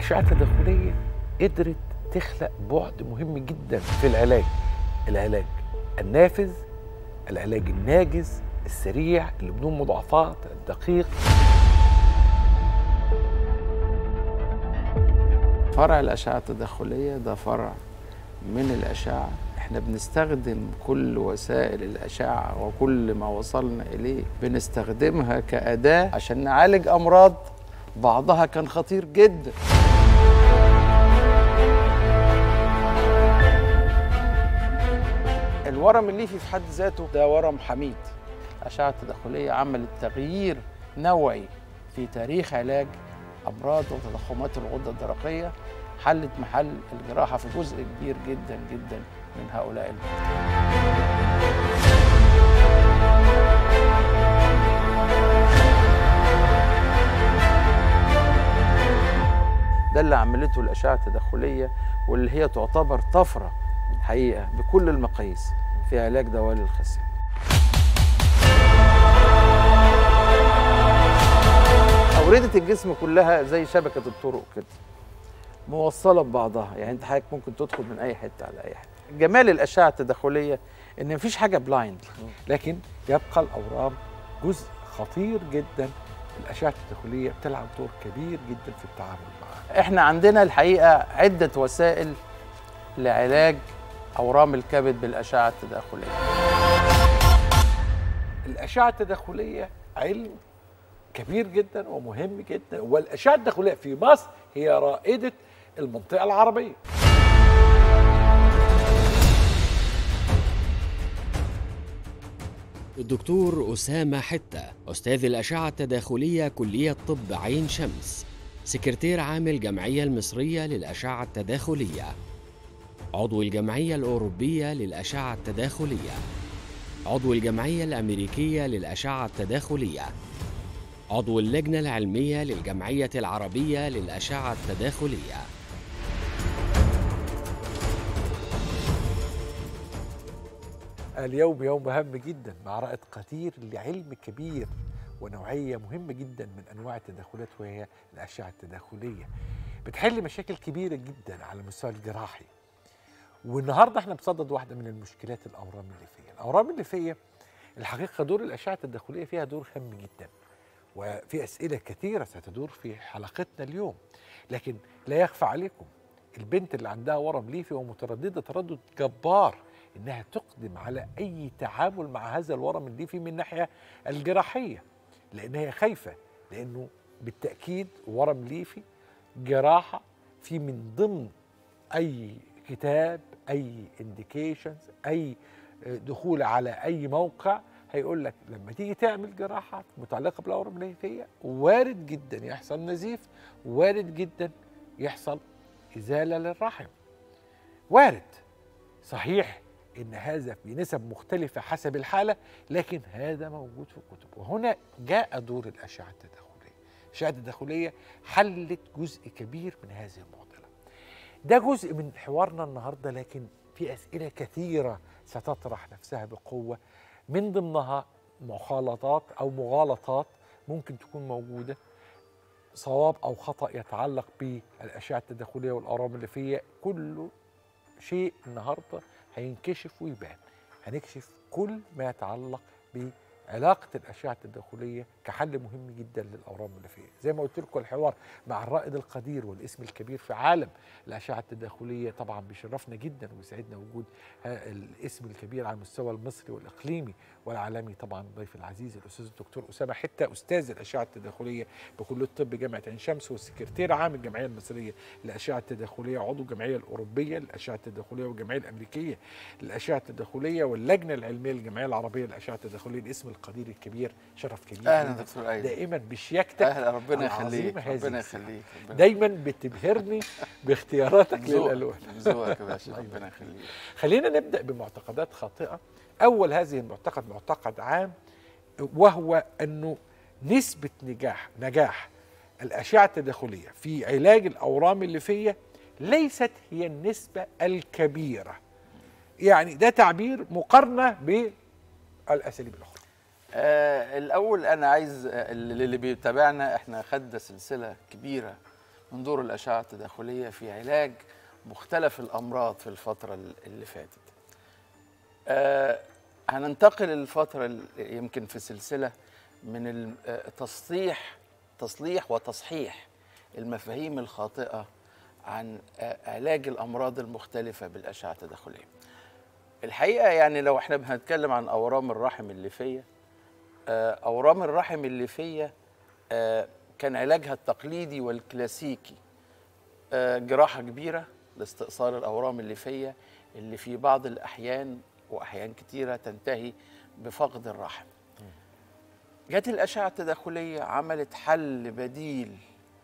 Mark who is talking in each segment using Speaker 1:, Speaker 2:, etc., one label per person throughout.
Speaker 1: الاشعه التداخليه قدرت تخلق بعد مهم جدا في العلاج العلاج النافذ العلاج الناجز السريع اللي بدون مضاعفات الدقيق
Speaker 2: فرع الأشعة التداخلية ده فرع من الأشعة احنا بنستخدم كل وسائل الأشعة وكل ما وصلنا إليه بنستخدمها كأداة عشان نعالج أمراض بعضها كان خطير جدا الورم الليفي في حد ذاته ده ورم حميد الأشعة التداخلية عملت تغيير نوعي في تاريخ علاج أمراض وتضخمات الغدة الدرقية حلت محل الجراحة في جزء كبير جدا جدا من هؤلاء المرضى ده اللي عملته الأشعة التداخلية واللي هي تعتبر طفرة حقيقة بكل المقاييس في علاج دوالي الخصية أوردة الجسم كلها زي شبكة الطرق كده موصلة ببعضها يعني انت حضرتك ممكن تدخل من أي حتة على أي حتة جمال الأشعة التداخلية إن مفيش حاجة بلايند
Speaker 1: لكن يبقى الاورام جزء خطير جدا الاشعه التداخليه بتلعب دور كبير جدا في التعامل معها
Speaker 2: احنا عندنا الحقيقة عدة وسائل لعلاج أورام الكبد بالأشعة التداخلية
Speaker 1: الاشعه التداخليه علم كبير جدا ومهم جدا والاشعه التداخليه في مصر هي رائده المنطقه العربيه
Speaker 3: الدكتور أسامة حتة أستاذ الأشعة التداخلية كلية طب عين شمس سكرتير عام الجمعية المصرية للأشعة التداخلية عضو الجمعية الأوروبية للأشعة التداخلية عضو الجمعية الأمريكية للأشعة التداخلية عضو اللجنة العلمية للجمعية العربية للأشعة التداخلية
Speaker 1: اليوم يوم هام جدا مع رائد قدير لعلم كبير ونوعية مهمة جدا من أنواع التداخلات وهي الأشعة التداخلية بتحل مشاكل كبيرة جدا على المستوى الجراحي والنهاردة احنا بصدد واحدة من المشكلات الأورام الليفية الأورام الليفية الحقيقة دور الأشعة التداخلية فيها دور هام جدا وفي أسئلة كثيرة ستدور في حلقتنا اليوم لكن لا يخفى عليكم البنت اللي عندها ورم ليفي ومترددة تردد جبار انها تقدم على اي تعامل مع هذا الورم الليفي من الناحيه الجراحيه لان هي خايفه لانه بالتاكيد ورم ليفي جراحه في من ضمن اي كتاب اي انديكيشنز اي دخول على اي موقع هيقول لك لما تيجي تعمل جراحه متعلقه بالاورام الليفيه وارد جدا يحصل نزيف وارد جدا يحصل ازاله للرحم وارد صحيح ان هذا بنسب مختلفه حسب الحاله لكن هذا موجود في الكتب وهنا جاء دور الاشعه التداخليه الاشعه التداخليه حلت جزء كبير من هذه المعضله ده جزء من حوارنا النهارده لكن في اسئله كثيره ستطرح نفسها بقوه من ضمنها مخالطات او مغالطات ممكن تكون موجوده صواب او خطا يتعلق بالاشعه التداخليه والاورام الليفيه كله شيء النهارده هينكشف ويبان هنكشف كل ما يتعلق بعلاقة الأشعة التداخلية كحل مهم جدا للأورام الليفية زي ما قلت لكم الحوار مع الرائد القدير والاسم الكبير في عالم الأشعة التداخلية طبعا بيشرفنا جدا ويسعدنا وجود الاسم الكبير على المستوى المصري والإقليمي والعالمي طبعا ضيف العزيز الأستاذ الدكتور أسامة حتة أستاذ الأشعة التداخلية بكلية الطب جامعة عين شمس والسكرتير عام الجمعية المصرية للأشعة التداخلية عضو الجمعية الأوروبية للأشعة التداخلية والجمعية الأمريكية للأشعة التداخلية واللجنة العلمية للجمعية العربية للأشعة التداخلية الاسم القدير الكبير شرف كبير
Speaker 2: أهلا
Speaker 1: لينا.
Speaker 2: دكتور أيمن
Speaker 1: دائما بشياكتك
Speaker 2: أهلا ربنا
Speaker 1: العظيمة
Speaker 2: يخليك
Speaker 1: هذه
Speaker 2: ربنا
Speaker 1: الساعة.
Speaker 2: يخليك ربنا
Speaker 1: دايما بتبهرني باختياراتك
Speaker 2: ذوقك-
Speaker 1: للألوان
Speaker 2: ذوقك يا باشا
Speaker 1: الله
Speaker 2: ربنا
Speaker 1: يبارك فيك.
Speaker 2: يخليك
Speaker 1: خلينا نبدا بمعتقدات خاطئه اول هذه المعتقد معتقد عام وهو انه نسبه نجاح نجاح الاشعه التداخليه في علاج الاورام الليفيه ليست هي النسبه الكبيره يعني ده تعبير مقارنه بالاساليب الاخرى
Speaker 2: آه الأول أنا عايز آه، اللي اللي بيتابعنا إحنا خدنا سلسلة كبيرة من دور الاشعه التداخليه في علاج مختلف الامراض في الفتره اللي فاتت آه هننتقل للفتره ال- يمكن في سلسله من ال- آه، تصليح تصليح وتصحيح المفاهيم الخاطئه عن آه، علاج الامراض المختلفه بالاشعه التداخليه الحقيقه يعني لو احنا بنتكلم عن اورام الرحم الليفيه آه، اورام الرحم الليفيه آه، كان علاجها التقليدي والكلاسيكي آه، جراحه كبيره لاستئصال الاورام الليفيه اللي في بعض الاحيان واحيان كتيره تنتهي بفقد الرحم جت الاشعه التداخليه عملت حل بديل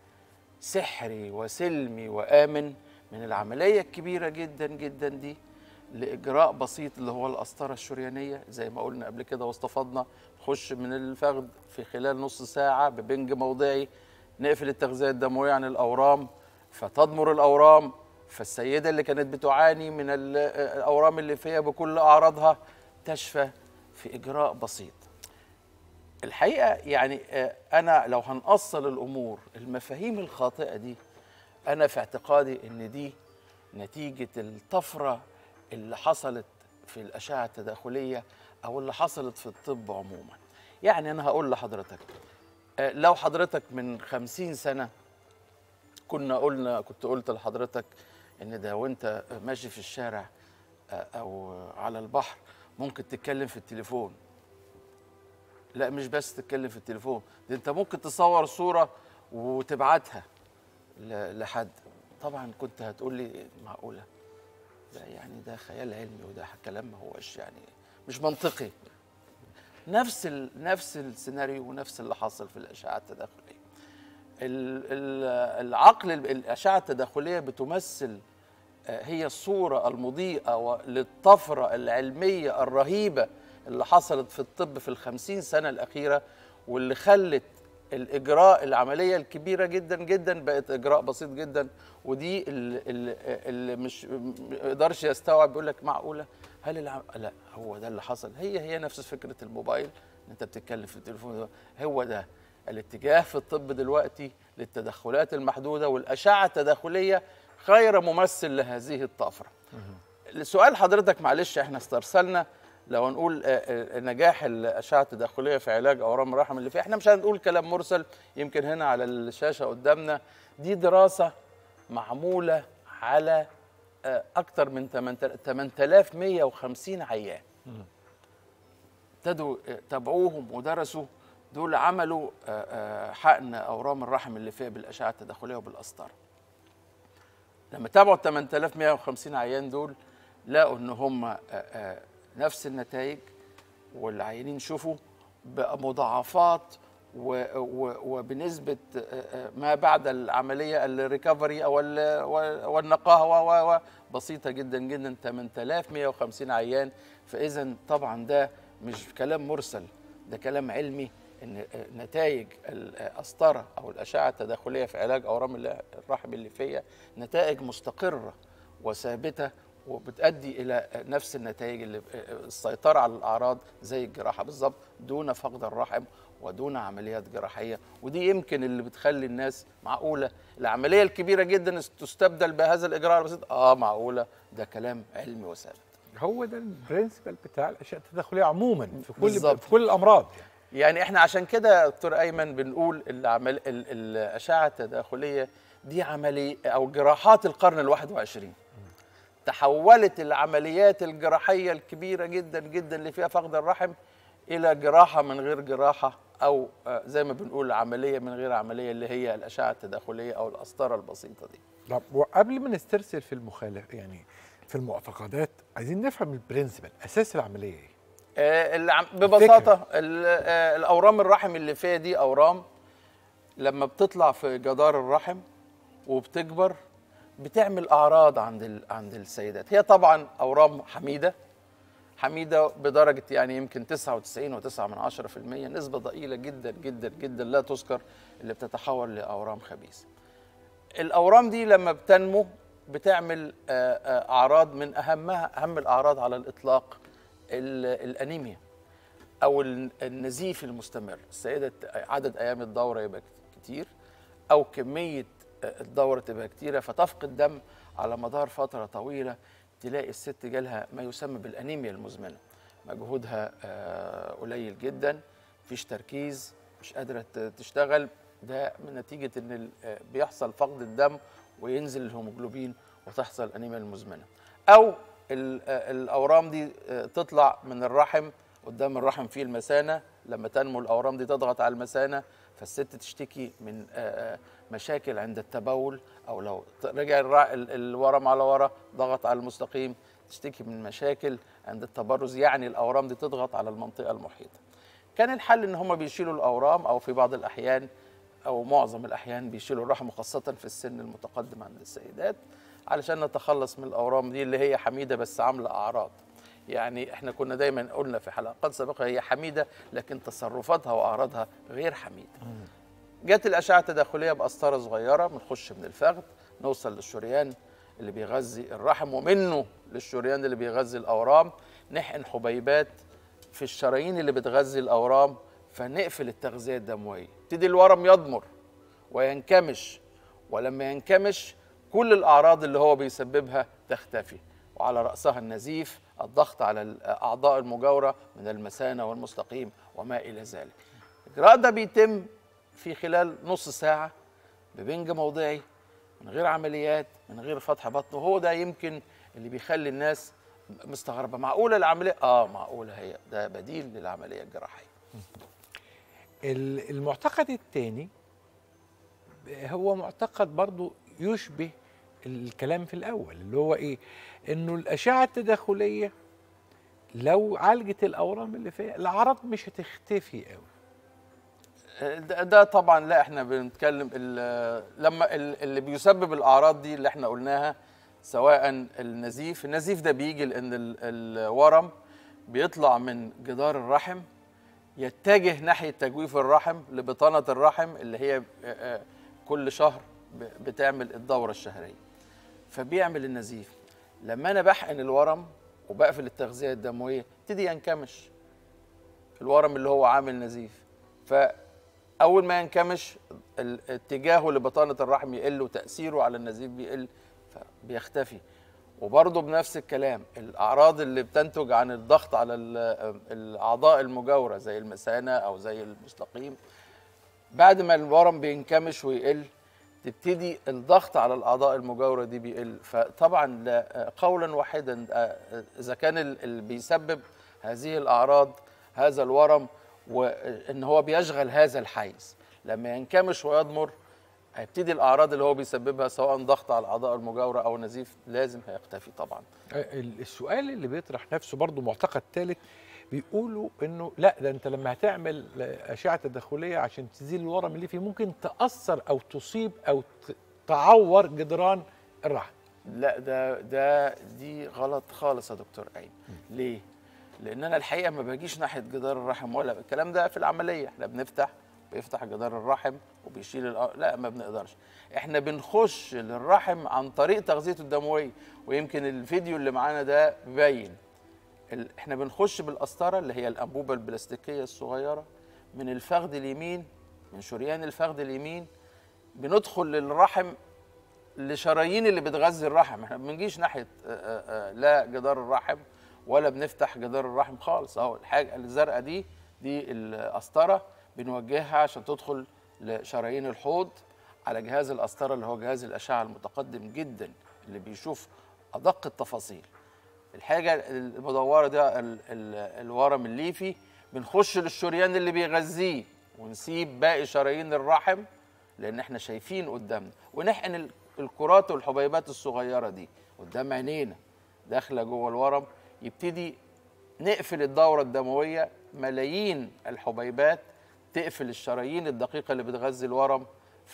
Speaker 2: سحري وسلمي وامن من العمليه الكبيره جدا جدا دي لاجراء بسيط اللي هو القسطره الشريانيه زي ما قلنا قبل كده واستفدنا نخش من الفخذ في خلال نص ساعه ببنج موضعي نقفل التغذيه الدمويه عن الاورام فتضمر الاورام فالسيده اللي كانت بتعاني من ال- الاورام اللي فيها بكل اعراضها تشفى في اجراء بسيط الحقيقه يعني آه، انا لو هنأصل الامور المفاهيم الخاطئه دي انا في اعتقادي ان دي نتيجه الطفره اللي حصلت في الاشعه التداخليه او اللي حصلت في الطب عموما يعني انا هقول لحضرتك آه، لو حضرتك من خمسين سنه كنا قلنا كنت قلت لحضرتك ان ده وانت ماشي في الشارع آه، او على البحر ممكن تتكلم في التليفون لا مش بس تتكلم في التليفون ده انت ممكن تصور صورة وتبعتها ل- لحد طبعا كنت هتقول لي معقولة ده يعني ده خيال علمي وده كلام ما هوش يعني مش منطقي نفس ال... نفس السيناريو ونفس اللي حصل في الأشعة التداخلية ال... ال... العقل الأشعة التداخلية بتمثل آه، هي الصورة المضيئة و- للطفرة العلمية الرهيبة اللي حصلت في الطب في الخمسين سنة الأخيرة واللي خلت الإجراء العملية الكبيرة جدا جدا بقت إجراء بسيط جدا ودي اللي, اللي- اللي مش ما يقدرش يستوعب يقول لك معقولة هل العم... لا هو ده اللي حصل هي هي نفس فكرة الموبايل انت بتتكلم في التليفون ده. هو ده الاتجاه في الطب دلوقتي للتدخلات المحدودة والأشعة التداخلية خير ممثل لهذه الطفرة سؤال حضرتك معلش احنا استرسلنا لو نقول آه، آه، نجاح الاشعه التداخليه في علاج اورام الرحم اللي فيه احنا مش هنقول كلام مرسل يمكن هنا على الشاشه قدامنا دي دراسه معموله على آه، اكثر من 8150 عيان ابتدوا آه، تابعوهم ودرسوا دول عملوا آه، آه، حقن اورام الرحم اللي فيه بالاشعه التداخليه وبالقسطره لما تابعوا ال 8150 عيان دول لقوا ان هم آه، آه، نفس النتائج والعيانين شوفوا بمضاعفات و- و- وبنسبه آه، آه، ما بعد العمليه الريكفري او ال- و- والنقاهه و- و- و- بسيطه جدا جدا 8150 عيان فاذا طبعا ده مش كلام مرسل ده كلام علمي ان نتائج القسطره او الاشعه التداخليه في علاج اورام الل- الرحم الليفيه نتائج مستقره وثابته وبتؤدي الى نفس النتائج اللي السيطره على الاعراض زي الجراحه بالظبط دون فقد الرحم ودون عمليات جراحيه ودي يمكن اللي بتخلي الناس معقوله العمليه الكبيره جدا تستبدل بهذا الاجراء البسيط اه معقوله ده كلام علمي وثابت
Speaker 1: هو ده البرنسبل بتاع الاشياء التداخليه عموما في كل
Speaker 2: بالظبط.
Speaker 1: في كل الامراض يعني.
Speaker 2: يعني احنا عشان كده يا دكتور ايمن بنقول العمل ال- الاشعه التداخليه دي عمليه او جراحات القرن الواحد وعشرين تحولت العمليات الجراحيه الكبيره جدا جدا اللي فيها فقد الرحم الى جراحه من غير جراحه او آه، زي ما بنقول عمليه من غير عمليه اللي هي الاشعه التداخليه او القسطره البسيطه دي
Speaker 1: طب وقبل ما نسترسل في المخالف يعني في المعتقدات عايزين نفهم البرنسبل اساس العمليه ايه
Speaker 2: آه، العم- ببساطة ال- آه، الأورام الرحم اللي فيها دي أورام لما بتطلع في جدار الرحم وبتكبر بتعمل أعراض عند ال- عند السيدات هي طبعا أورام حميدة حميدة بدرجة يعني يمكن 99.9 من 10% نسبة ضئيلة جدا جدا جدا لا تذكر اللي بتتحول لأورام خبيثة الاورام دي لما بتنمو بتعمل آه، آه، اعراض من اهمها اهم الاعراض على الاطلاق ال- الانيميا او ال- النزيف المستمر السيده عدد ايام الدوره يبقى كتير او كميه الدوره تبقى كتيره فتفقد دم على مدار فتره طويله تلاقي الست جالها ما يسمى بالانيميا المزمنه مجهودها آه، قليل جدا مفيش تركيز مش قادره ت- تشتغل ده من نتيجه ان ال- آه، بيحصل فقد الدم وينزل الهيموجلوبين وتحصل الانيميا المزمنه او ال- آه، الاورام دي آه، تطلع من الرحم قدام الرحم فيه المثانه لما تنمو الاورام دي تضغط على المثانه فالست تشتكي من آه، آه، مشاكل عند التبول او لو ت- رجع الرع- ال- الورم على ورا ضغط على المستقيم تشتكي من مشاكل عند التبرز يعني الاورام دي تضغط على المنطقه المحيطه كان الحل ان هم بيشيلوا الاورام او في بعض الاحيان او معظم الاحيان بيشيلوا الرحم خاصه في السن المتقدم عند السيدات علشان نتخلص من الاورام دي اللي هي حميده بس عامله اعراض يعني احنا كنا دايما قلنا في حلقات سابقه هي حميده لكن تصرفاتها واعراضها غير حميده جت الاشعه التداخليه بقسطره صغيره بنخش من الفخذ نوصل للشريان اللي بيغذي الرحم ومنه للشريان اللي بيغذي الاورام نحقن حبيبات في الشرايين اللي بتغذي الاورام فنقفل التغذيه الدمويه يبتدي الورم يضمر وينكمش ولما ينكمش كل الاعراض اللي هو بيسببها تختفي وعلى راسها النزيف الضغط على الاعضاء المجاوره من المثانه والمستقيم وما الى ذلك الاجراء ده بيتم في خلال نص ساعه ببنج موضعي من غير عمليات من غير فتح بطن وهو ده يمكن اللي بيخلي الناس مستغربه معقوله العمليه اه معقوله هي ده بديل للعمليه الجراحيه
Speaker 1: ال- المعتقد الثاني هو معتقد برضو يشبه الكلام في الاول اللي هو ايه انه الاشعه التداخليه لو عالجت الاورام اللي فيها الاعراض مش هتختفي قوي
Speaker 2: ده, ده طبعا لا احنا بنتكلم ال- لما ال- اللي بيسبب الاعراض دي اللي احنا قلناها سواء النزيف النزيف ده بيجي لان ال- الورم بيطلع من جدار الرحم يتجه ناحيه تجويف الرحم لبطانه الرحم اللي هي آه، آه، كل شهر ب- بتعمل الدوره الشهريه فبيعمل النزيف لما انا بحقن الورم وبقفل التغذيه الدمويه يبتدي ينكمش الورم اللي هو عامل نزيف فاول ما ينكمش ال- اتجاهه لبطانه الرحم يقل وتاثيره على النزيف بيقل فبيختفي وبرضه بنفس الكلام الاعراض اللي بتنتج عن الضغط على ال- الاعضاء المجاوره زي المثانه او زي المستقيم بعد ما الورم بينكمش ويقل تبتدي الضغط على الاعضاء المجاوره دي بيقل فطبعا لا- قولا واحدا آه، اذا كان ال- اللي بيسبب هذه الاعراض هذا الورم وان هو بيشغل هذا الحيز لما ينكمش ويضمر هيبتدي الاعراض اللي هو بيسببها سواء ضغط على الاعضاء المجاوره او نزيف لازم هيختفي طبعا
Speaker 1: ال- السؤال اللي بيطرح نفسه برضو معتقد ثالث بيقولوا انه لا ده انت لما هتعمل اشعه تداخليه عشان تزيل الورم اللي فيه ممكن تاثر او تصيب او ت- تعور جدران الرحم
Speaker 2: لا ده ده دي غلط خالص يا دكتور ايمن ليه لان انا الحقيقه ما باجيش ناحيه جدار الرحم ولا الكلام ده في العمليه احنا بنفتح بيفتح جدار الرحم وبيشيل الأ- لا ما بنقدرش احنا بنخش للرحم عن طريق تغذيته الدمويه ويمكن الفيديو اللي معانا ده بيبين ال- احنا بنخش بالقسطره اللي هي الانبوبه البلاستيكيه الصغيره من الفخذ اليمين من شريان الفخذ اليمين بندخل للرحم لشرايين اللي بتغذي الرحم احنا ما بنجيش ناحيه آه، آه، آه، لا جدار الرحم ولا بنفتح جدار الرحم خالص اهو الحاجه الزرقاء دي دي القسطره بنوجهها عشان تدخل لشرايين الحوض على جهاز القسطره اللي هو جهاز الاشعه المتقدم جدا اللي بيشوف ادق التفاصيل الحاجه المدوره ده ال- ال- الورم الليفي بنخش للشريان اللي بيغذيه ونسيب باقي شرايين الرحم لان احنا شايفين قدامنا ونحقن ال- الكرات والحبيبات الصغيره دي قدام عينينا داخله جوه الورم يبتدي نقفل الدوره الدمويه ملايين الحبيبات تقفل الشرايين الدقيقه اللي بتغذي الورم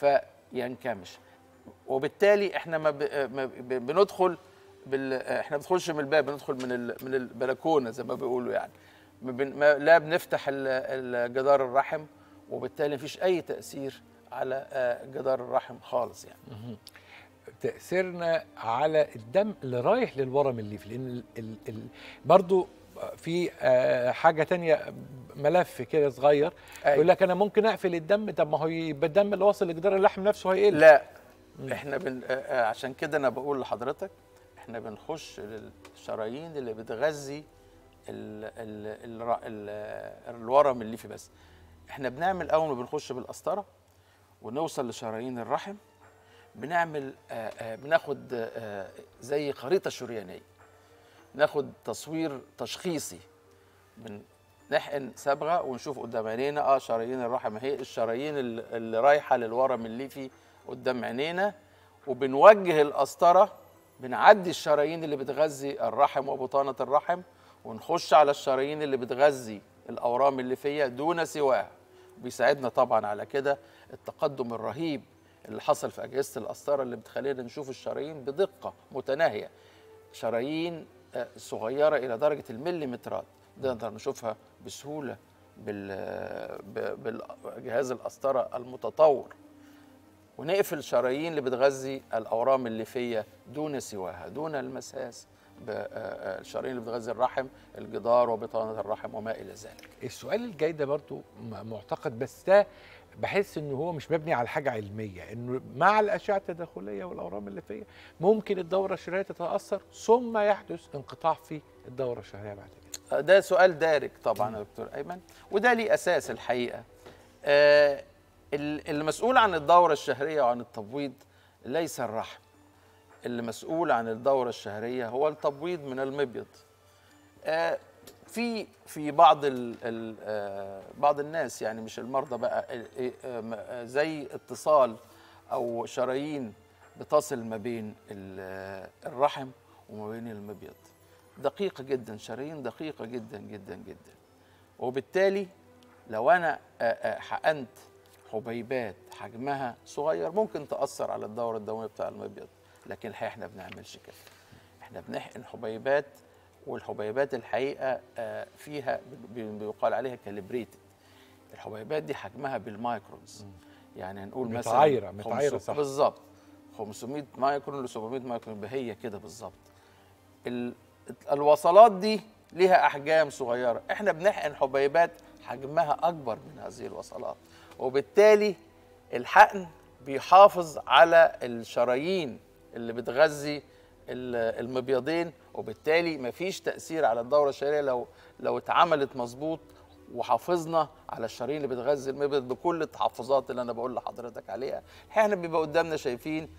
Speaker 2: فينكمش وبالتالي احنا ما, ب... ما ب... بندخل بال... احنا ما بندخلش من الباب بندخل من ال... من البلكونه زي ما بيقولوا يعني ما بن... ما... لا بنفتح ال... ال- جدار الرحم وبالتالي مفيش اي تاثير على آه، جدار الرحم خالص يعني
Speaker 1: تاثيرنا على الدم اللي رايح للورم الليفي لان ال ال ال برضو في آه، حاجه تانية ملف كده صغير
Speaker 2: أيوة.
Speaker 1: يقول لك انا ممكن اقفل الدم طب ما هو يبقى الدم اللي واصل لجدار اللحم نفسه هيقل
Speaker 2: لا احنا بن... آه، آه، عشان كده انا بقول لحضرتك احنا بنخش للشرايين اللي بتغذي ال... ال... ال... ال... الورم الليفي بس احنا بنعمل اول ما بنخش بالقسطره ونوصل لشرايين الرحم بنعمل آه، آه، بناخد آه، زي خريطه شريانيه ناخد تصوير تشخيصي بنحقن صبغه ونشوف قدام عينينا اه شرايين الرحم اهي الشرايين ال- اللي رايحه للورم الليفي قدام عينينا وبنوجه القسطره بنعدي الشرايين اللي بتغذي الرحم وبطانه الرحم ونخش على الشرايين اللي بتغذي الاورام الليفيه دون سواها بيساعدنا طبعا على كده التقدم الرهيب اللي حصل في اجهزه القسطره اللي بتخلينا نشوف الشرايين بدقه متناهيه شرايين آه، صغيره الى درجه المليمترات نقدر نشوفها بسهوله بال- ب- بالجهاز القسطره المتطور ونقفل الشرايين اللي بتغذي الاورام الليفيه دون سواها دون المساس بالشرايين اللي بتغذي الرحم الجدار وبطانه الرحم وما الى ذلك
Speaker 1: السؤال الجاي ده برضو م- معتقد بس ده بحس ان هو مش مبني على حاجه علميه انه مع الاشعه التداخليه والاورام الليفيه ممكن الدوره الشهريه تتاثر ثم يحدث انقطاع في الدوره الشهريه بعد كده
Speaker 2: ده سؤال دارج طبعا يا دكتور ايمن وده ليه اساس الحقيقه آه ال- المسؤول عن الدوره الشهريه وعن التبويض ليس الرحم اللي مسؤول عن الدوره الشهريه هو التبويض من المبيض آه في في بعض ال ال آه بعض الناس يعني مش المرضى بقى ال- آه، م- آه، زي اتصال او شرايين بتصل ما بين ال- آه، الرحم وما بين المبيض دقيقة جدا شرايين دقيقة جدا جدا جدا وبالتالي لو أنا آه، آه، حقنت حبيبات حجمها صغير ممكن تأثر على الدورة الدموية بتاع المبيض لكن الحقيقة احنا بنعملش كده احنا بنحقن حبيبات والحبيبات الحقيقة آه، فيها بي- بيقال عليها كاليبريتد الحبيبات دي حجمها بالمايكرونز يعني هنقول مثلا
Speaker 1: متعايرة- متعايرة
Speaker 2: 500
Speaker 1: صح.
Speaker 2: بالظبط 500 مايكرون ل 700 مايكرون يبقى هي كده بالظبط ال- الوصلات دي ليها احجام صغيره احنا بنحقن حبيبات حجمها اكبر من هذه الوصلات وبالتالي الحقن بيحافظ على الشرايين اللي بتغذي ال- المبيضين وبالتالي مفيش تاثير على الدوره الشهريه لو لو اتعملت مظبوط وحافظنا على الشرايين اللي بتغذي المبيض بكل التحفظات اللي انا بقول لحضرتك عليها احنا بيبقى قدامنا شايفين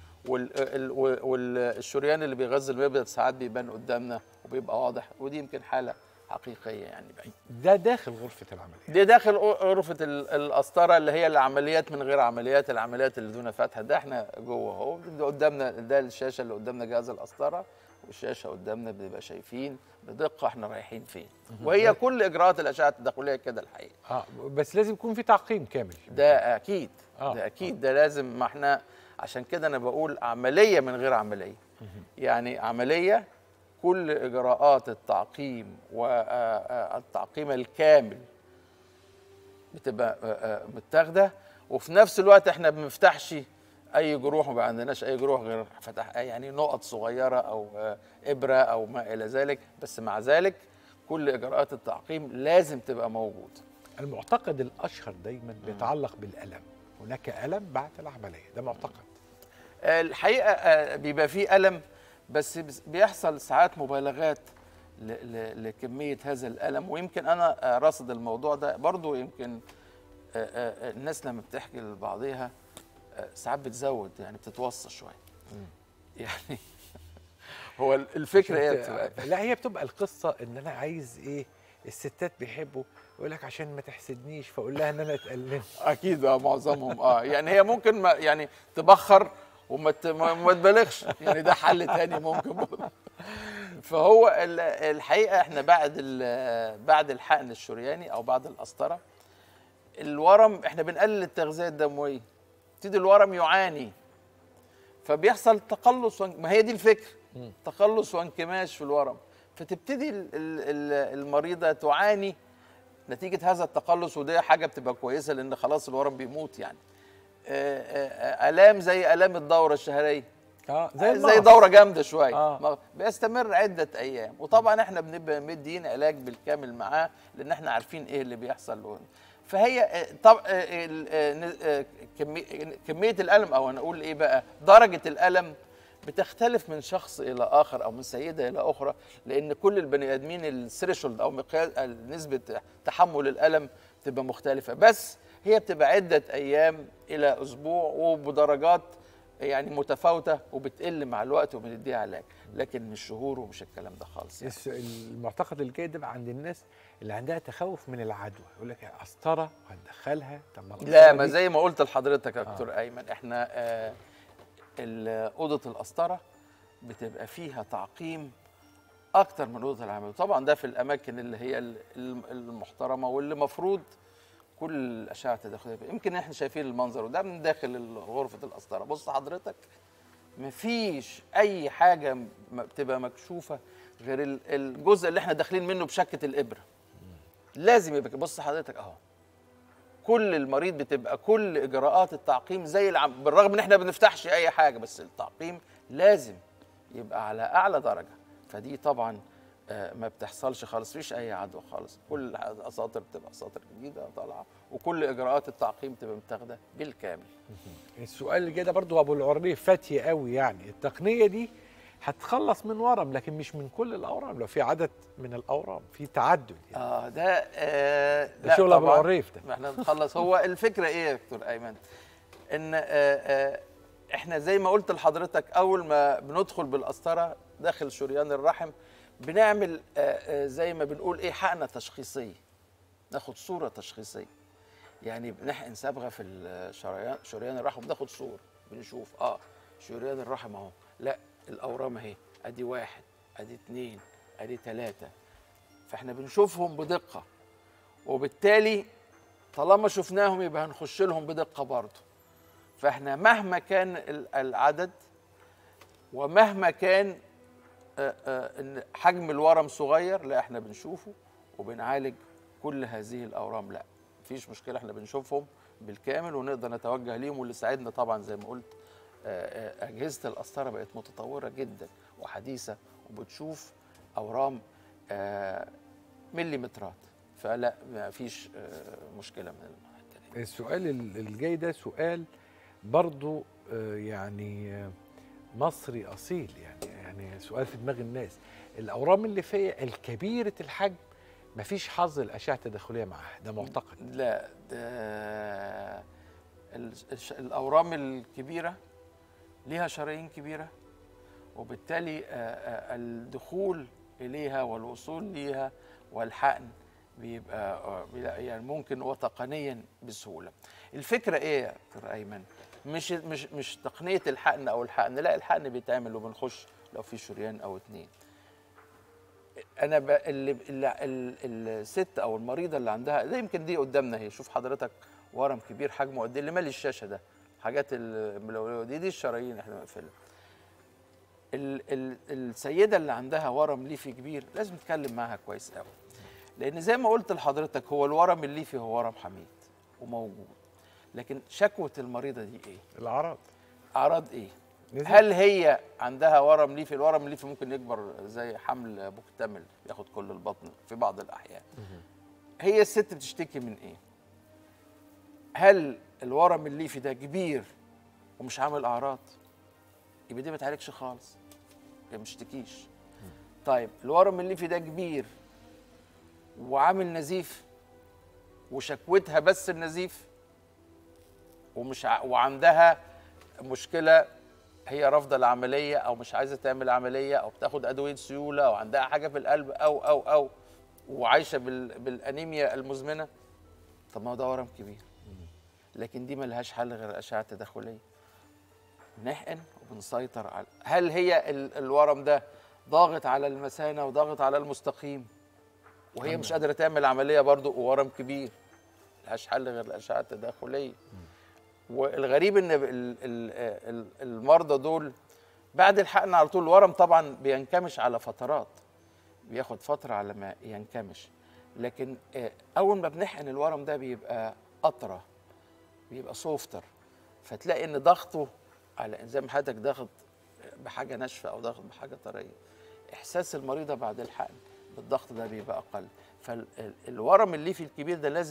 Speaker 2: والشريان اللي بيغذي المبيض ساعات بيبان قدامنا وبيبقى واضح ودي يمكن حاله حقيقيه يعني بعيد
Speaker 1: ده داخل غرفه العمليه
Speaker 2: دي داخل غرفه ال- القسطره اللي هي العمليات من غير عمليات العمليات اللي دون فتح ده احنا جوه اهو ده قدامنا ده الشاشه اللي قدامنا جهاز القسطره والشاشه قدامنا بنبقى شايفين بدقه احنا رايحين فين وهي كل اجراءات الاشعه التداخليه كده الحقيقه
Speaker 1: اه بس لازم يكون في تعقيم كامل
Speaker 2: ده اكيد
Speaker 1: آه،
Speaker 2: ده اكيد ده لازم ما احنا عشان كده انا بقول عمليه من غير عمليه يعني عمليه كل اجراءات التعقيم والتعقيم الكامل بتبقى آه، آه، متاخده وفي نفس الوقت احنا ما بنفتحش اي جروح وما عندناش اي جروح غير فتح يعني نقط صغيره او آه، ابره او ما الى ذلك بس مع ذلك كل اجراءات التعقيم لازم تبقى موجوده
Speaker 1: المعتقد الاشهر دايما بيتعلق بالالم هناك الم بعد العمليه ده معتقد
Speaker 2: الحقيقه آه، بيبقى فيه الم بس بس- بيحصل ساعات مبالغات ل- ل- لكميه هذا الالم ويمكن انا آه، راصد الموضوع ده برضو يمكن آه، آه، الناس لما بتحكي لبعضها آه، ساعات بتزود يعني بتتوصى شويه يعني هو الفكره ايه بتبقى
Speaker 1: لا هي بتبقى القصه ان انا عايز ايه الستات بيحبوا يقول لك عشان ما تحسدنيش فاقول لها ان انا اتألمت
Speaker 2: اكيد اه معظمهم اه يعني هي ممكن ما يعني تبخر وما ت- ما ما تبالغش يعني ده حل تاني ممكن برضه فهو ال- الحقيقه احنا بعد ال- بعد الحقن الشرياني او بعد القسطره الورم احنا بنقلل التغذيه الدمويه يبتدي الورم يعاني فبيحصل تقلص وان- ما هي دي الفكره تقلص وانكماش في الورم فتبتدي ال- ال- ال- المريضه تعاني نتيجه هذا التقلص ودي حاجه بتبقى كويسه لان خلاص الورم بيموت يعني آه، آه، آه، الام زي الام الدوره الشهريه
Speaker 1: اه
Speaker 2: زي,
Speaker 1: زي
Speaker 2: زي
Speaker 1: المغص.
Speaker 2: دوره جامده شويه
Speaker 1: آه.
Speaker 2: ما- بيستمر عده ايام وطبعا احنا بنبقى مدين علاج بالكامل معاه لان احنا عارفين ايه اللي بيحصل له فهي آه، طب آه، ال- آه، ن- آه، كمي- كميه الالم او انا اقول ايه بقى درجه الالم بتختلف من شخص الى اخر او من سيده الى اخرى لان كل البني ادمين الثريشولد او مقياس نسبه تحمل الالم تبقى مختلفه بس هي بتبقى عده ايام الى اسبوع وبدرجات يعني متفاوته وبتقل مع الوقت وبنديها علاج لكن مش شهور ومش الكلام ده خالص يعني.
Speaker 1: الس- المعتقد الجيد ده بقى عند الناس اللي عندها تخوف من العدوى يقول لك قسطره وهندخلها طب ما
Speaker 2: لا
Speaker 1: القسطرة
Speaker 2: ما
Speaker 1: دي-
Speaker 2: زي ما قلت لحضرتك يا دكتور ايمن احنا آه ال- اوضه القسطره بتبقى فيها تعقيم اكتر من اوضه العمل طبعا ده في الاماكن اللي هي ال- الم- المحترمه واللي مفروض كل الاشعه التداخليه فيها. يمكن احنا شايفين المنظر وده من داخل غرفه القسطره بص حضرتك مفيش اي حاجه م- بتبقى مكشوفه غير ال- الجزء اللي احنا داخلين منه بشكه الابره لازم يبقى كده. بص حضرتك اهو كل المريض بتبقى كل اجراءات التعقيم زي العم بالرغم ان احنا ما بنفتحش اي حاجه بس التعقيم لازم يبقى على اعلى درجه فدي طبعا آه، ما بتحصلش خالص مفيش اي عدوى خالص كل الاساطر بتبقى اساطر جديده طالعه وكل اجراءات التعقيم تبقى متاخده بالكامل
Speaker 1: السؤال اللي جاي ده برضه ابو العريف فاتي قوي يعني التقنيه دي هتخلص من ورم لكن مش من كل الاورام لو في عدد من الاورام في تعدد يعني
Speaker 2: اه ده آه
Speaker 1: ده شغل ابو
Speaker 2: طبعاً.
Speaker 1: العريف ده
Speaker 2: ما احنا نخلص هو الفكره ايه يا دكتور ايمن ان آه آه احنا زي ما قلت لحضرتك اول ما بندخل بالقسطره داخل شريان الرحم بنعمل آه آه زي ما بنقول ايه حقنه تشخيصيه ناخد صوره تشخيصيه يعني بنحقن صبغه في الشريان شريان الرحم بناخد صوره بنشوف اه شريان الرحم اهو لا الاورام اهي ادي واحد ادي اتنين ادي تلاته فاحنا بنشوفهم بدقه وبالتالي طالما شفناهم يبقى هنخش لهم بدقه برضه فاحنا مهما كان ال- العدد ومهما كان آه، آه، ان حجم الورم صغير لا احنا بنشوفه وبنعالج كل هذه الاورام لا مفيش مشكله احنا بنشوفهم بالكامل ونقدر نتوجه ليهم واللي ساعدنا طبعا زي ما قلت آه، آه، اجهزه القسطره بقت متطوره جدا وحديثه وبتشوف اورام آه، مليمترات فلا ما فيش آه، مشكله من الحته دي
Speaker 1: السؤال ال- الجاي ده سؤال برضه آه، يعني آه، مصري اصيل يعني يعني سؤال في دماغ الناس الاورام اللي فيها الكبيره الحجم مفيش حظ الاشعه التداخليه معاها ده معتقد
Speaker 2: لا ده ال- الش- الاورام الكبيره ليها شرايين كبيره وبالتالي آه، آه، الدخول اليها والوصول ليها والحقن بيبقى آه، بيبقى يعني ممكن وتقنيا بسهوله الفكره ايه يا دكتور ايمن مش مش مش تقنيه الحقن او الحقن لا الحقن بيتعمل وبنخش لو في شريان او اتنين انا ب... اللي... اللي... ال- الست او المريضه اللي عندها ده يمكن دي قدامنا هي شوف حضرتك ورم كبير حجمه قد ايه اللي مالي الشاشه ده حاجات الملوليه دي دي الشرايين احنا بنقفلها ال... ال... السيده اللي عندها ورم ليفي كبير لازم نتكلم معاها كويس قوي لان زي ما قلت لحضرتك هو الورم الليفي هو ورم حميد وموجود لكن شكوى المريضه دي ايه
Speaker 1: الاعراض
Speaker 2: اعراض ايه
Speaker 1: نزل.
Speaker 2: هل هي عندها ورم ليفي الورم الليفي ممكن يكبر زي حمل مكتمل ياخد كل البطن في بعض الاحيان هي الست بتشتكي من ايه هل الورم الليفي ده كبير ومش عامل اعراض يبقى دي ما تعالجش خالص هي ما بتشتكيش طيب الورم الليفي ده كبير وعامل نزيف وشكوتها بس النزيف ومش ع... وعندها مشكله هي رافضه العمليه او مش عايزه تعمل عمليه او بتاخد ادويه سيوله او عندها حاجه في القلب او او او وعايشه بال... بالانيميا المزمنه طب ما هو ده ورم كبير لكن دي ملهاش حل غير الاشعه التداخليه نحقن وبنسيطر على هل هي ال... الورم ده ضاغط على المثانه وضاغط على المستقيم وهي مش قادره تعمل عمليه برضو وورم كبير ملهاش حل غير الاشعه التداخليه والغريب ان ال- ال- ال- المرضى دول بعد الحقن على طول الورم طبعا بينكمش على فترات بياخد فتره على ما ينكمش لكن آه، اول ما بنحقن الورم ده بيبقى اطرى بيبقى سوفتر فتلاقي ان ضغطه على زي ما حضرتك ضغط بحاجه ناشفه او ضغط بحاجه طريه احساس المريضه بعد الحقن بالضغط ده بيبقى اقل فالورم الليفي الكبير ده لازم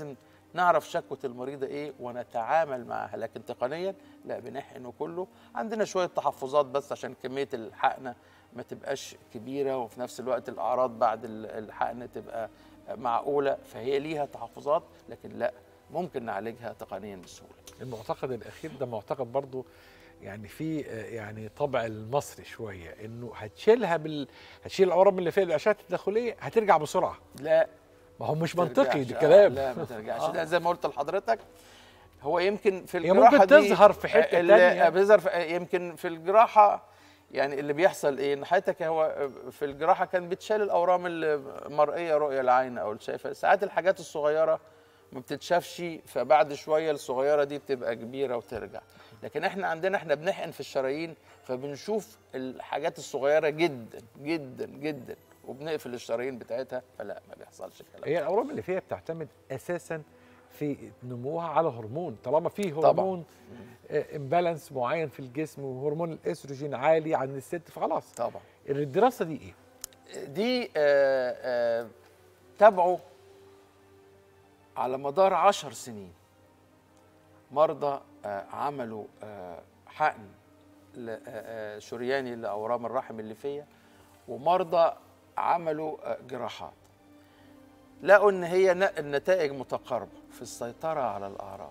Speaker 2: نعرف شكوى المريضة إيه ونتعامل معها لكن تقنيا لا بنحقنه كله عندنا شوية تحفظات بس عشان كمية الحقنة ما تبقاش كبيرة وفي نفس الوقت الأعراض بعد ال- الحقن تبقى معقولة فهي ليها تحفظات لكن لا ممكن نعالجها تقنيا بسهولة
Speaker 1: المعتقد الاخير ده معتقد برضو يعني في آه، يعني طبع المصري شويه انه هتشيلها بال هتشيل الاورام اللي فيها الاشعه التداخليه هترجع بسرعه
Speaker 2: لا
Speaker 1: ما هو مش
Speaker 2: ترجعش.
Speaker 1: منطقي
Speaker 2: آه،
Speaker 1: ده كلام
Speaker 2: لا ما ترجعش
Speaker 1: آه.
Speaker 2: ده زي ما قلت لحضرتك هو يمكن في
Speaker 1: هي
Speaker 2: الجراحه
Speaker 1: ممكن
Speaker 2: دي
Speaker 1: تظهر في حتة
Speaker 2: اللي
Speaker 1: تانية.
Speaker 2: بيظهر في يمكن في الجراحه يعني اللي بيحصل ايه ان حضرتك هو في الجراحه كان بتشال الاورام المرئيه رؤيه العين او الشايفه ساعات الحاجات الصغيره ما بتتشافش فبعد شويه الصغيره دي بتبقى كبيره وترجع لكن احنا عندنا احنا بنحقن في الشرايين فبنشوف الحاجات الصغيره جدا جدا جدا وبنقفل الشرايين بتاعتها فلا ما بيحصلش الكلام ده.
Speaker 1: هي الاورام اللي فيها بتعتمد اساسا في نموها على هرمون طالما في
Speaker 2: طبعاً.
Speaker 1: هرمون امبالانس معين في الجسم وهرمون الاستروجين عالي عند الست فخلاص
Speaker 2: طبعا
Speaker 1: الدراسه دي ايه
Speaker 2: دي آه، آه، تابعوا على مدار عشر سنين مرضى آه، عملوا آه، حقن ل- آه، آه، شرياني لأورام الرحم الليفية ومرضى عملوا آه، جراحات لقوا ان هي ن- النتائج متقاربه في السيطره على الاعراض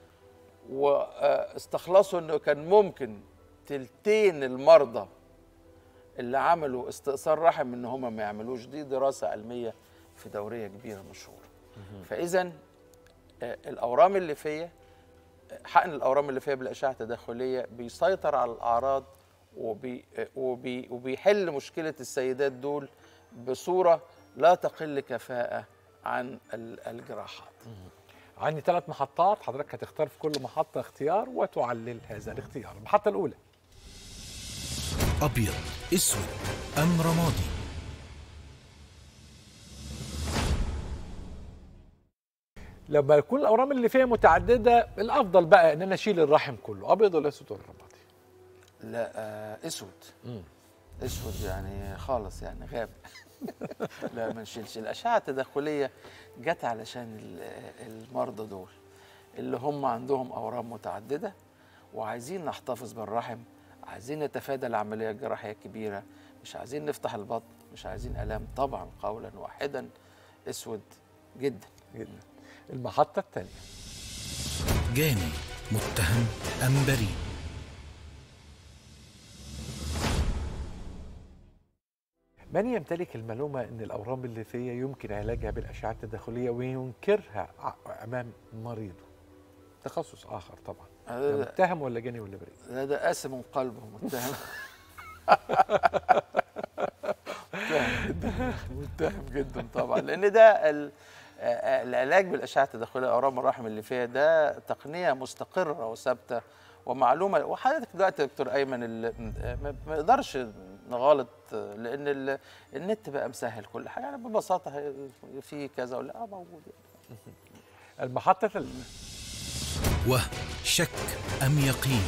Speaker 2: واستخلصوا انه كان ممكن تلتين المرضى اللي عملوا استئصال رحم ان هم ما يعملوش دي دراسه علميه في دوريه كبيره مشهوره فاذا آه، الاورام الليفيه آه، حقن الاورام الليفيه بالاشعه التداخليه بيسيطر على الاعراض وبي آه، وبي وبيحل مشكله السيدات دول بصوره لا تقل كفاءه عن ال- الجراحات
Speaker 1: عندي ثلاث محطات حضرتك هتختار في كل محطه اختيار وتعلل هذا الاختيار المحطه الاولى
Speaker 4: أبيض أسود أم رمادي
Speaker 1: لما يكون الاورام اللي فيها متعدده الافضل بقى ان انا اشيل الرحم كله ابيض ولا اسود ولا رمادي
Speaker 2: لا آه، اسود اسود يعني خالص يعني غاب لا ما نشيلش الاشعه التداخليه جت علشان ال- المرضى دول اللي هم عندهم اورام متعدده وعايزين نحتفظ بالرحم عايزين نتفادى العمليه الجراحيه الكبيره مش عايزين نفتح البطن مش عايزين الام طبعا قولا واحدا اسود جدا
Speaker 1: جدا المحطه الثانيه
Speaker 4: جاني متهم أم بريء
Speaker 1: من يمتلك المعلومه ان الاورام الليفيه يمكن علاجها بالاشعه التداخليه وينكرها ع- امام مريضه تخصص اخر طبعا ده
Speaker 2: هذا
Speaker 1: متهم ولا جاني ولا بريء
Speaker 2: ده, ده قاسم من قلبه متهم متهم جدا متهم جدا طبعا لان ده ال- آه، آه، العلاج بالاشعه التداخليه اورام الرحم اللي فيها ده تقنيه مستقره وثابته ومعلومه وحضرتك دلوقتي يا دكتور ايمن ال- ما ما نقدرش نغالط آه، لان ال- النت بقى مسهل كل حاجه يعني ببساطه هي- في كذا ولا اه موجود يعني.
Speaker 1: المحطه الثالثه
Speaker 4: وهم شك أم يقين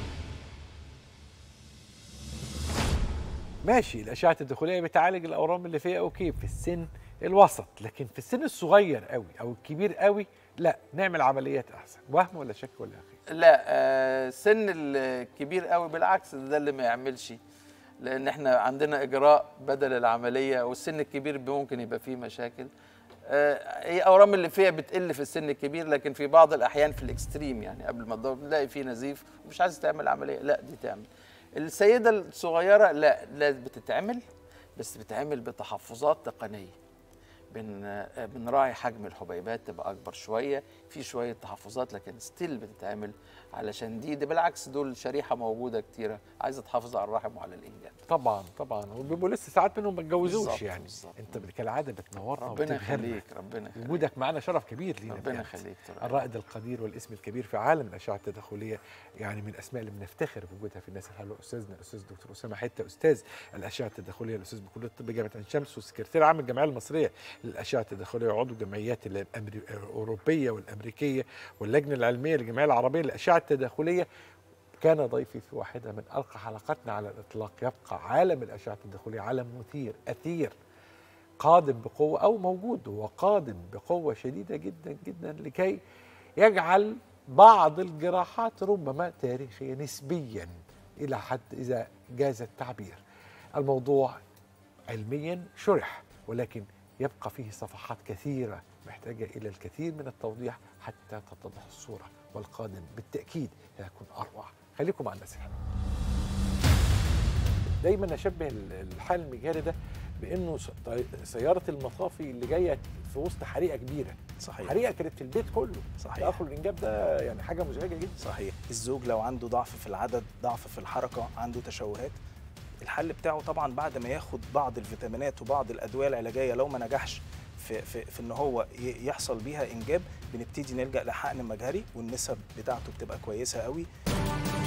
Speaker 1: ماشي الاشعه الداخليه بتعالج الاورام اللي فيها اوكي في السن الوسط لكن في السن الصغير قوي او الكبير قوي لا نعمل عمليات احسن وهم ولا شك ولا يقين
Speaker 2: لا آه، سن الكبير قوي بالعكس ده اللي ما يعملش لان احنا عندنا اجراء بدل العمليه والسن الكبير ممكن يبقى فيه مشاكل آه، هي اورام اللي فيها بتقل في السن الكبير لكن في بعض الاحيان في الاكستريم يعني قبل ما تدور بنلاقي فيه نزيف ومش عايز تعمل عمليه لا دي تعمل السيده الصغيره لا لا بتتعمل بس بتتعمل بتحفظات تقنيه بن آه، بنراعي حجم الحبيبات تبقى اكبر شويه في شويه تحفظات لكن ستيل بتتعمل علشان دي, دي بالعكس دول شريحه موجوده كتيره عايزه تحافظ على الرحم وعلى الانجاب
Speaker 1: طبعا طبعا وبيبقوا لسه ساعات منهم ما اتجوزوش
Speaker 2: بالظبط،
Speaker 1: يعني
Speaker 2: بالظبط.
Speaker 1: انت كالعاده بتنورنا
Speaker 2: ربنا
Speaker 1: وبتبهرنا.
Speaker 2: يخليك ربنا يخليك
Speaker 1: وجودك معنا شرف كبير لينا
Speaker 2: ربنا
Speaker 1: بجد.
Speaker 2: يخليك دكتور
Speaker 1: الرائد القدير والاسم الكبير في عالم الاشعه التداخليه يعني من الاسماء اللي بنفتخر بوجودها في الناس الحلوه استاذنا الاستاذ دكتور اسامه حته استاذ الاشعه التداخليه الاستاذ بكليه الطب جامعه عين شمس والسكرتير عام الجمعيه المصريه للاشعه التداخليه وعضو الجمعيات الأمري- الاوروبيه والامريكيه واللجنه العلميه للجمعيه العربيه للاشعه التداخليه كان ضيفي في واحده من ارقى حلقاتنا على الاطلاق يبقى عالم الاشعه التداخليه عالم مثير اثير قادم بقوه او موجود هو قادم بقوه شديده جدا جدا لكي يجعل بعض الجراحات ربما تاريخيه نسبيا الى حد اذا جاز التعبير الموضوع علميا شرح ولكن يبقى فيه صفحات كثيره محتاجه الى الكثير من التوضيح حتى تتضح الصوره والقادم بالتاكيد هيكون اروع خليكم مع الناس الحلوه دايما اشبه الحال المجاري ده بانه س- سياره المطافي اللي جايه في وسط حريقه كبيره
Speaker 5: صحيح
Speaker 1: حريقه كانت في البيت كله
Speaker 5: صحيح
Speaker 1: تاخر الانجاب ده يعني حاجه مزعجه جدا
Speaker 5: صحيح الزوج لو عنده ضعف في العدد ضعف في الحركه عنده تشوهات الحل بتاعه طبعا بعد ما ياخد بعض الفيتامينات وبعض الادويه العلاجيه لو ما نجحش في, في, في ان هو ي- يحصل بيها انجاب بنبتدي نلجا لحقن مجهري والنسب بتاعته بتبقى كويسه قوي